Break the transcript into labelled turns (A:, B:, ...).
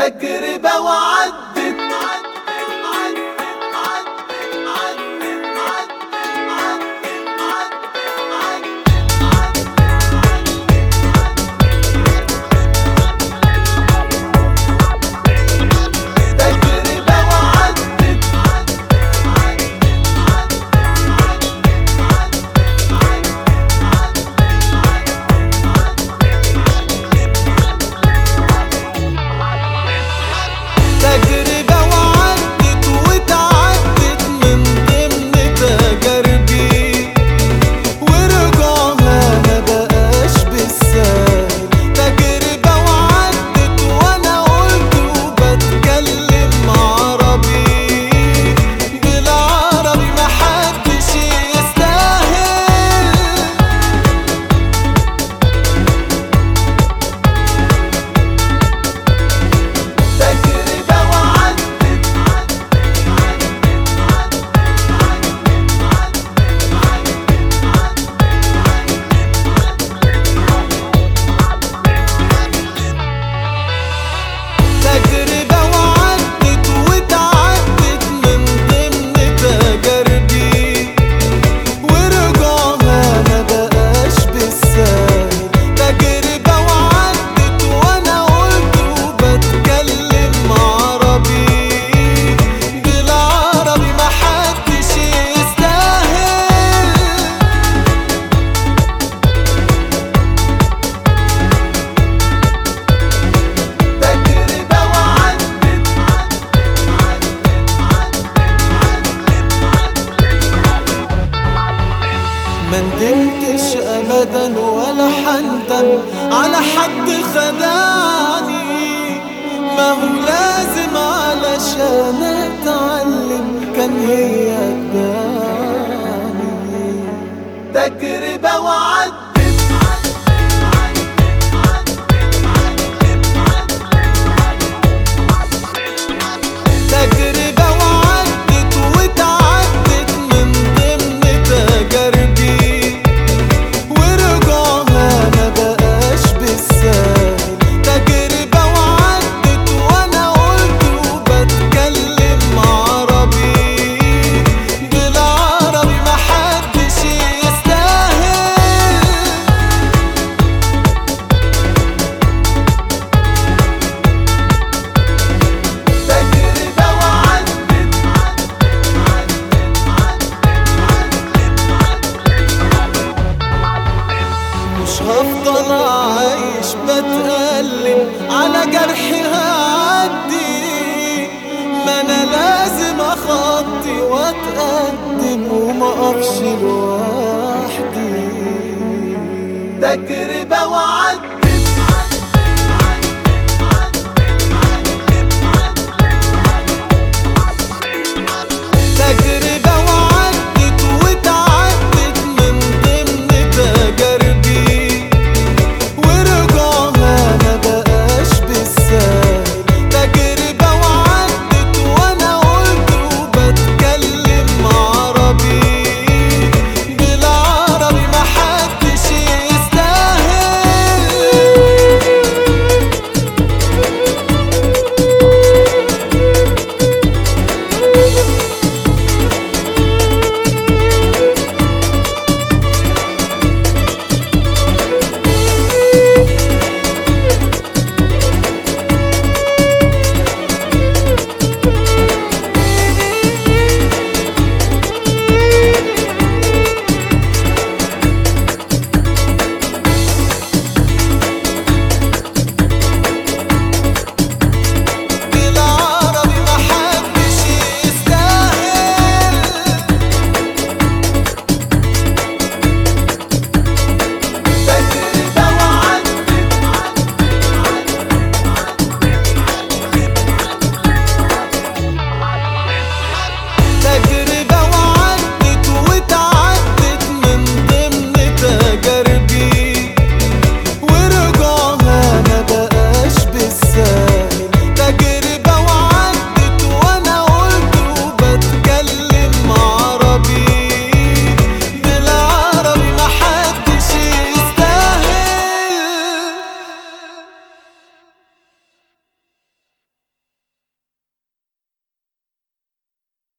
A: تجربة وعدت تجربة وعدت تجربة وعدت وتعدت من ضمن تجاربي ورجوعها ما بقاش بالسهل تجربة وعدت وانا قلت وبتكلم عربي بالعربي محدش يستاهل تجربة وعدت تجربة وعدت وتعدت من ضمن تجاربي ورجوعها ما بقاش بالسهل تجربة وعدت وانا قلت وبتكلم عربي بالعربي محدش يستاهل تجربة وعدت ما ندمتش ابدا ولا حندم على حد خدعني ما هو لازم علشان اتعلم كان هي تباني تجربة وعدت تجربة وعدت وتعدت من ضمن تجاربي ورجوعها ما بقاش بالسهل تجربة وعدت وانا قلت وبتكلم عربي بالعربي محدش يستاهل تجربة وعدت مش هفضل عايش بتألم على جرحي هعدي ما انا لازم اخطي واتقدم وما اقفش لوحدي تجربة وعدت